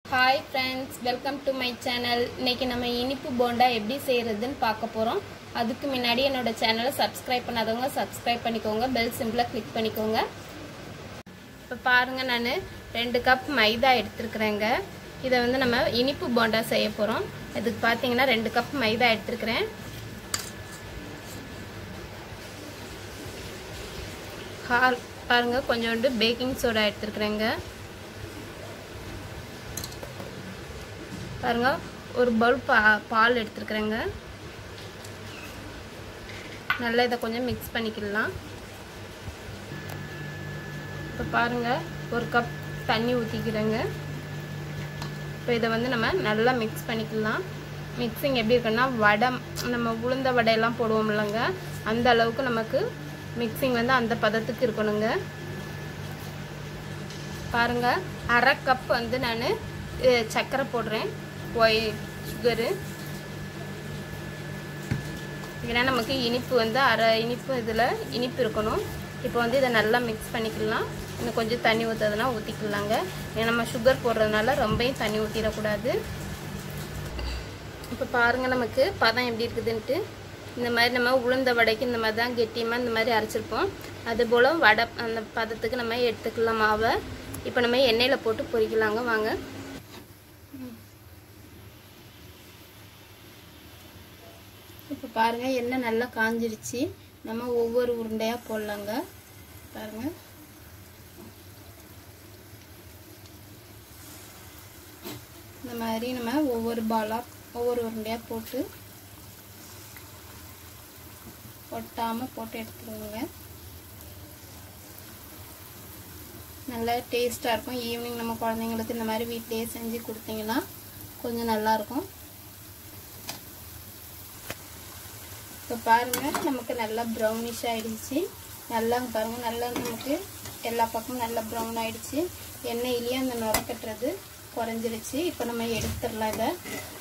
hi friends welcome to my channel இன்னைக்கு நம்ம இனிப்பு போண்டா எப்படி செய்யறதுன்னு பார்க்க போகிறோம் அதுக்கு முன்னாடி என்னோட சேனலை சப்ஸ்கிரைப் பண்ணாதவங்க சப்ஸ்கிரைப் பண்ணிக்கோங்க பெல் சிம்பிளை கிளிக் பண்ணிக்கோங்க இப்போ பாருங்கள் நான் ரெண்டு கப் மைதா எடுத்துருக்குறேங்க இதை வந்து நம்ம இனிப்பு போண்டா செய்ய போகிறோம் இதுக்கு பார்த்தீங்கன்னா ரெண்டு கப் மைதா எடுத்துருக்கிறேன் கால் பாருங்கள் கொஞ்சோண்டு பேக்கிங் சோடா எடுத்துருக்குறேங்க பாருங்க ஒரு பவுல் பா பால் எடுத்துருக்குறேங்க நல்லா இதை கொஞ்சம் மிக்ஸ் பண்ணிக்கலாம் இப்போ பாருங்கள் ஒரு கப் தண்ணி ஊற்றிக்கிறேங்க இப்போ இதை வந்து நம்ம நல்லா மிக்ஸ் பண்ணிக்கலாம் மிக்ஸிங் எப்படி இருக்குன்னா வடை நம்ம உளுந்த வடையெல்லாம் போடுவோம் இல்லைங்க அந்த அளவுக்கு நமக்கு மிக்ஸிங் வந்து அந்த பதத்துக்கு இருக்கணுங்க பாருங்கள் அரை கப் வந்து நான் சர்க்கரை போடுறேன் ஒய் சுகரு ஏன்னா நமக்கு இனிப்பு வந்து அரை இனிப்பு இதில் இனிப்பு இருக்கணும் இப்போ வந்து இதை நல்லா மிக்ஸ் பண்ணிக்கலாம் இன்னும் கொஞ்சம் தண்ணி ஊற்றுறதுனா ஊற்றிக்கலாங்க ஏன்னா நம்ம சுகர் போடுறதுனால ரொம்பவும் தண்ணி ஊற்றிடக்கூடாது இப்போ பாருங்கள் நமக்கு பதம் எப்படி இருக்குதுன்ட்டு இந்த மாதிரி நம்ம உளுந்த வடைக்கு இந்த மாதிரி தான் கெட்டியமாக இந்த மாதிரி அரைச்சிருப்போம் அதுபோல் வடை அந்த பதத்துக்கு நம்ம எடுத்துக்கலாம் மாவை இப்போ நம்ம எண்ணெயில் போட்டு பொரிக்கலாங்க வாங்க இப்போ பாருங்கள் எண்ணெய் நல்லா காஞ்சிருச்சு நம்ம ஒவ்வொரு உருண்டையாக போடலாங்க பாருங்கள் இந்த மாதிரி நம்ம ஒவ்வொரு பாலாக ஒவ்வொரு உருண்டையாக போட்டு ஒட்டாமல் போட்டு எடுத்துருவோங்க நல்லா டேஸ்ட்டாக இருக்கும் ஈவினிங் நம்ம குழந்தைங்களுக்கு இந்த மாதிரி வீட்டிலேயே செஞ்சு கொடுத்தீங்கன்னா கொஞ்சம் நல்லாயிருக்கும் இப்போ பாருங்கள் நமக்கு நல்லா ப்ரௌனிஷ் ஆகிடுச்சு நல்லா பாருங்கள் நல்லா நமக்கு எல்லா பக்கமும் நல்லா ப்ரௌன் ஆகிடுச்சு எண்ணெயிலேயே அந்த நுரக்கட்டுறது குறைஞ்சிருச்சு இப்போ நம்ம எடுத்துடலாம் இதை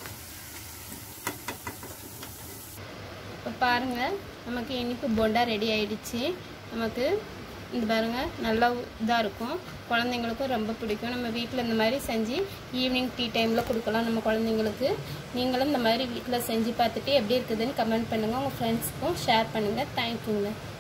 இப்போ பாருங்கள் நமக்கு இனிப்பு போண்டா ரெடி ஆயிடுச்சு நமக்கு இந்த பாருங்கள் நல்லா இதாக இருக்கும் குழந்தைங்களுக்கும் ரொம்ப பிடிக்கும் நம்ம வீட்டில் இந்த மாதிரி செஞ்சு ஈவினிங் டீ டைமில் கொடுக்கலாம் நம்ம குழந்தைங்களுக்கு நீங்களும் இந்த மாதிரி வீட்டில் செஞ்சு பார்த்துட்டு எப்படி இருக்குதுன்னு கமெண்ட் பண்ணுங்கள் உங்கள் ஃப்ரெண்ட்ஸ்க்கும் ஷேர் பண்ணுங்கள் தேங்க்யூங்க